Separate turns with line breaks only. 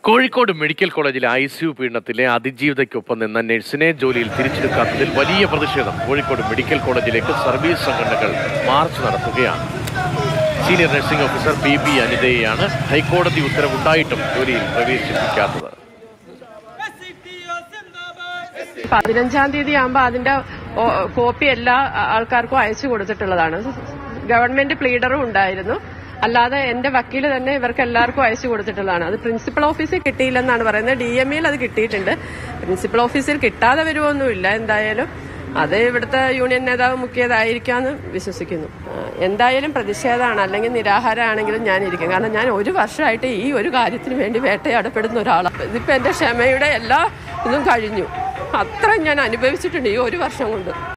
Kozhikode medical കോളേജിലെ I C U പീഡനത്തിലെ അതിജീവിതയ്ക്കൊപ്പം നിന്ന നഴ്സിനെ ജോലിയിൽ തിരിച്ചെടുക്കാത്തതിൽ വലിയ പ്രതിഷേധം കോഴിക്കോട് മെഡിക്കൽ കോളേജിലേക്ക് സർവീസ് സംഘടനകൾ മാർച്ച് നടത്തുകയാണ് senior nursing officer P B അനിതയെയാണ് ഹൈക്കോടതി ഉത്തരവുണ്ടായിട്ടും ജോലിയിൽ പ്രവേശിപ്പിക്കാത്തത്
പതിനഞ്ചാം തീയതി ആകുമ്പോൾ അതിന്റെ ഓ- കോപ്പി എല്ലാ ആൾക്കാർക്കും അയച്ചു കൊടുത്തിട്ടുള്ളതാണ് ഗവൺമെന്റ് പ്ലീഡറും ഉണ്ടായിരുന്നു അല്ലാതെ എന്റെ വക്കീല് തന്നെ ഇവർക്ക് എല്ലാവർക്കും അയച്ചു കൊടുത്തിട്ടുള്ളതാണ് അത് പ്രിൻസിപ്പൽ ഓഫീസിൽ കിട്ടിയില്ലെന്നാണ് പറയുന്നത് ഡി എം ഇയിൽ അത് കിട്ടിയിട്ടുണ്ട് പ്രിൻസിപ്പൽ ഓഫീസിൽ കിട്ടാതെ വരുമൊന്നുമില്ല എന്തായാലും അത് ഇവിടുത്തെ യൂണിയൻ നേതാവ് മുക്കിയതായിരിക്കാന്ന് വിശ്വസിക്കുന്നു ആ, എന്തായാലും പ്രതിഷേധമാണ് അല്ലെങ്കിൽ നിരാഹാരമാണെങ്കിലും ഞാൻ ഇരിക്കും കാരണം ഞാൻ ഒരു വർഷമായിട്ട് ഈ ഒരു കാര്യത്തിന് വേണ്ടി വേട്ടയാടപ്പെടുന്ന ഒരാളാണ് ഇതിപ്പോ എന്റെ ക്ഷമയുടെ എല്ലാ ഇതും കഴിഞ്ഞു അത്ര ഞാൻ അനുഭവിച്ചിട്ടുണ്ട് ഈ ഒരു വർഷം കൊണ്ട്